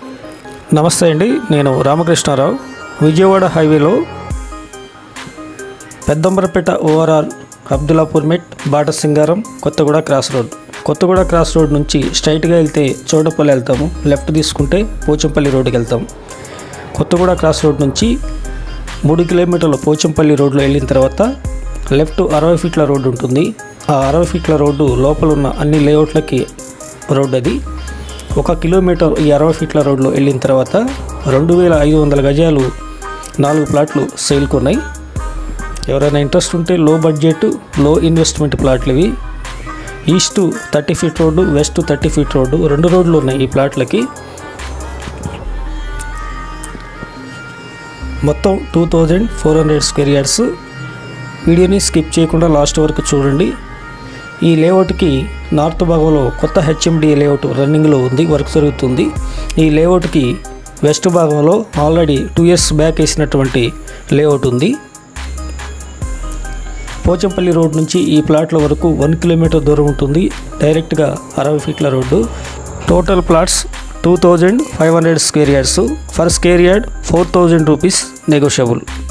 నమస్తే అండి నేను రామకృష్ణారావు విజయవాడ హైవేలో Peddamberpet overall Abdullapur Met Batasingaram Kothaguda cross road Kothaguda cross road నుంచి స్ట్రైట్గా వెళ్తే చోడపల్లి వెళ్తాము లెఫ్ట్ తీసుకుంటే పోచంపల్లి రోడ్డుకి వెళ్తాం కొత్తగూడ క్రాస్ రోడ్ నుంచి మూడు కిలోమీటర్ల పోచంపల్లి రోడ్లో వెళ్ళిన తర్వాత లెఫ్ట్ అరవై ఫీట్ల రోడ్డు ఉంటుంది ఆ అరవై ఫీట్ల రోడ్డు లోపల ఉన్న అన్ని లేఅవుట్లకి రోడ్డు అది ఒక కిలోమీటర్ ఈ అరవై ఫీట్ల రోడ్లో వెళ్ళిన తర్వాత రెండు వేల ఐదు వందల గజాలు నాలుగు ప్లాట్లు సేల్కి ఉన్నాయి ఎవరైనా ఇంట్రెస్ట్ ఉంటే లో బడ్జెట్ లో ఇన్వెస్ట్మెంట్ ప్లాట్లు ఇవి east thirty feet road west thirty feet road రెండు రోడ్లు ఉన్నాయి ఈ ప్లాట్లకి మొత్తం two thousand four hundred square yards వీడియోని స్కిప్ చేయకుండా లాస్ట్ వరకు చూడండి ఈ లేఅవుట్కి నార్త్ భాగంలో కొత్త హెచ్ఎండి లేఅవుట్ రన్నింగ్లో ఉంది వర్క్ జరుగుతుంది ఈ లేఅవుట్కి వెస్ట్ భాగంలో ఆల్రెడీ టూ ఇయర్స్ బ్యాక్ వేసినటువంటి లేఅవుట్ ఉంది పోచంపల్లి రోడ్ నుంచి ఈ ప్లాట్ల వరకు వన్ కిలోమీటర్ దూరం ఉంటుంది డైరెక్ట్గా అరవై ఫీట్ల road total plots two thousand five hundred square yards per square yard four thousand rupees negotiable